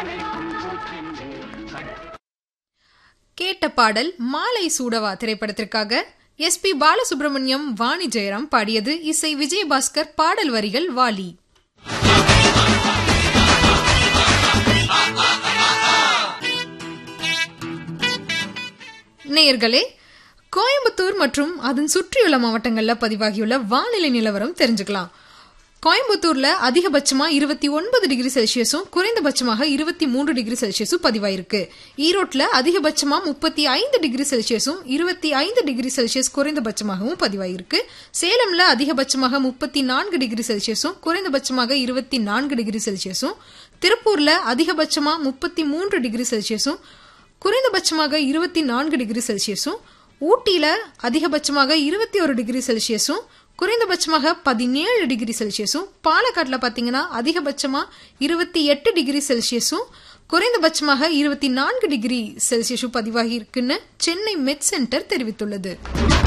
கேட்ட பாடல் மாலை சூடவா திரைப்படத்திற்காக எஸ் பி பாலசுப்ரமணியம் வாணி ஜெயராம் பாடியது இசை விஜயபாஸ்கர் பாடல் வரிகள் வாலி நேயர்களே கோயம்புத்தூர் மற்றும் அதன் சுற்றியுள்ள மாவட்டங்களில் பதிவாகியுள்ள வானிலை நிலவரம் தெரிஞ்சுக்கலாம் கோயம்புத்தூர்ல அதிகபட்சமா இருபத்தி ஒன்பது டிகிரி செல்சியஸும் குறைந்தபட்சமாக இருபத்தி மூன்று டிகிரி செல்சியஸும் பதிவாயிருக்கு ஈரோட்ல அதிகபட்சமா முப்பத்தி ஐந்து டிகிரி செல்சியஸும் இருபத்தி ஐந்து டிகிரி செல்சியஸ் குறைந்தபட்சமாகவும் பதிவாயிருக்கு சேலம்ல அதிகபட்சமாக முப்பத்தி நான்கு டிகிரி செல்சியஸும் குறைந்தபட்சமாக இருபத்தி நான்கு டிகிரி செல்சியஸும் திருப்பூர்ல அதிகபட்சமா முப்பத்தி மூன்று டிகிரி செல்சியஸும் குறைந்தபட்சமாக இருபத்தி நான்கு டிகிரி செல்சியஸும் ஊட்டியில அதிகபட்சமாக இருபத்தி ஒரு டிகிரி செல்சியஸும் குறைந்தபட்சமாக பதினேழு டிகிரி செல்சியஸும் பாலக்காட்டில் பார்த்தீங்கன்னா அதிகபட்சமாக இருபத்தி எட்டு டிகிரி செல்சியஸும் குறைந்தபட்சமாக இருபத்தி நான்கு டிகிரி செல்சியஸும் பதிவாகி இருக்குன்னு சென்னை மெட் சென்டர் தெரிவித்துள்ளது